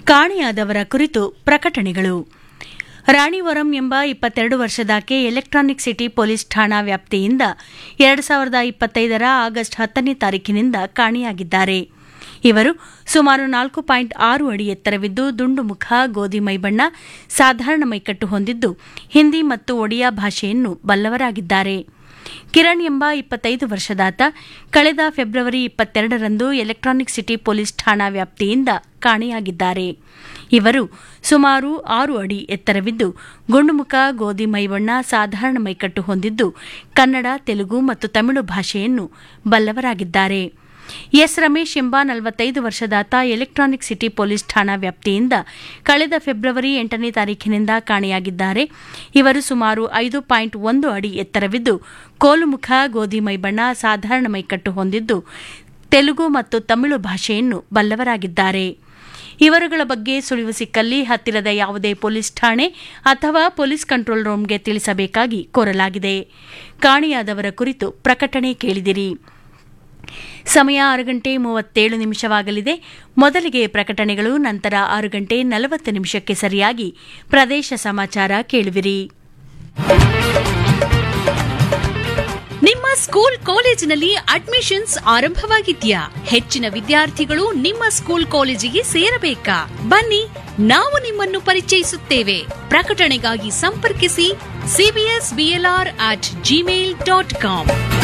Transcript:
ಕಾಣೆಯಾದವರ ಕುರಿತು ಪ್ರಕಟಣೆಗಳು ರಾಣಿವರಂ ಎಂಬ ಇಪ್ಪತ್ತೆರಡು ವರ್ಷದಾಕೆ ಎಲೆಕ್ಟ್ರಾನಿಕ್ ಸಿಟಿ ಪೊಲೀಸ್ ಠಾಣಾ ವ್ಯಾಪ್ತಿಯಿಂದ ಎರಡು ಸಾವಿರದ ಇಪ್ಪತ್ತೈದರ ಆಗಸ್ಟ್ ಹತ್ತನೇ ತಾರೀಕಿನಿಂದ ಕಾಣೆಯಾಗಿದ್ದಾರೆ ಇವರು ಸುಮಾರು ನಾಲ್ಕು ಪಾಯಿಂಟ್ ಆರು ಅಡಿ ಎತ್ತರವಿದ್ದು ದುಂಡು ಮುಖ ಗೋಧಿ ಮೈಬಣ್ಣ ಸಾಧಾರಣ ಮೈಕಟ್ಟು ಹೊಂದಿದ್ದು ಹಿಂದಿ ಮತ್ತು ಒಡಿಯಾ ಭಾಷೆಯನ್ನು ಬಲ್ಲವರಾಗಿದ್ದಾರೆ ಕಿರಣ್ ಎಂಬ ಇಪ್ಪತ್ತೈದು ವರ್ಷದಾತ ಕಳೆದ ಫೆಬ್ರವರಿ ಇಪ್ಪತ್ತೆರಡರಂದು ಎಲೆಕ್ಟ್ರಾನಿಕ್ ಸಿಟಿ ಪೊಲೀಸ್ ಠಾಣಾ ವ್ಯಾಪ್ತಿಯಿಂದ ಕಾಣೆಯಾಗಿದ್ದಾರೆ ಇವರು ಸುಮಾರು ಆರು ಅಡಿ ಎತ್ತರವಿದ್ದು ಗುಂಡುಮುಖ ಗೋಧಿ ಮೈಬಣ್ಣ ಸಾಧಾರಣ ಮೈಕಟ್ಟು ಹೊಂದಿದ್ದು ಕನ್ನಡ ತೆಲುಗು ಮತ್ತು ತಮಿಳು ಭಾಷೆಯನ್ನು ಬಲ್ಲವರಾಗಿದ್ದಾರೆ ಎಸ್ ರಮೇಶ್ ಎಂಬ ನಲವತ್ತೈದು ವರ್ಷದಾತ ಎಲೆಕ್ಟ್ರಾನಿಕ್ ಸಿಟಿ ಪೊಲೀಸ್ ಠಾಣಾ ವ್ಯಾಪ್ತಿಯಿಂದ ಕಳೆದ ಫೆಬ್ರವರಿ ಎಂಟನೇ ತಾರೀಖಿನಿಂದ ಕಾಣೆಯಾಗಿದ್ದಾರೆ ಇವರು ಸುಮಾರು ಐದು ಪಾಯಿಂಟ್ ಒಂದು ಅಡಿ ಎತ್ತರವಿದ್ದು ಕೋಲುಮುಖ ಗೋಧಿ ಮೈಬಣ್ಣ ಸಾಧಾರಣ ಮೈಕಟ್ಟು ಹೊಂದಿದ್ದು ತೆಲುಗು ಮತ್ತು ತಮಿಳು ಭಾಷೆಯನ್ನು ಬಲ್ಲವರಾಗಿದ್ದಾರೆ ಇವರುಗಳ ಬಗ್ಗೆ ಸುಳಿವು ಸಿಕ್ಕಲ್ಲಿ ಹತ್ತಿರದ ಯಾವುದೇ ಪೊಲೀಸ್ ಠಾಣೆ ಅಥವಾ ಪೊಲೀಸ್ ಕಂಟ್ರೋಲ್ ರೂಮ್ಗೆ ತಿಳಿಸಬೇಕಾಗಿ ಕೋರಲಾಗಿದೆ ಕಾಣೆಯಾದವರ ಕುರಿತು ಪ್ರಕಟಣೆ ಕೇಳಿದಿರಿ ಸಮಯ ಆರು ಗಂಟೆ ಮೂವತ್ತೇಳು ನಿಮಿಷವಾಗಲಿದೆ ಮೊದಲಿಗೆ ಪ್ರಕಟಣೆಗಳು ನಂತರ ಆರು ಗಂಟೆ ನಲವತ್ತು ನಿಮಿಷಕ್ಕೆ ಸರಿಯಾಗಿ ಪ್ರದೇಶ ಸಮಾಚಾರ ಕೇಳುವಿರಿ ನಿಮ್ಮ ಸ್ಕೂಲ್ ಕಾಲೇಜಿನಲ್ಲಿ ಅಡ್ಮಿಷನ್ಸ್ ಆರಂಭವಾಗಿದ್ಯಾ ಹೆಚ್ಚಿನ ವಿದ್ಯಾರ್ಥಿಗಳು ನಿಮ್ಮ ಸ್ಕೂಲ್ ಕಾಲೇಜಿಗೆ ಸೇರಬೇಕಾ ಬನ್ನಿ ನಾವು ನಿಮ್ಮನ್ನು ಪರಿಚಯಿಸುತ್ತೇವೆ ಪ್ರಕಟಣೆಗಾಗಿ ಸಂಪರ್ಕಿಸಿ CBS BLR at Gmail dot com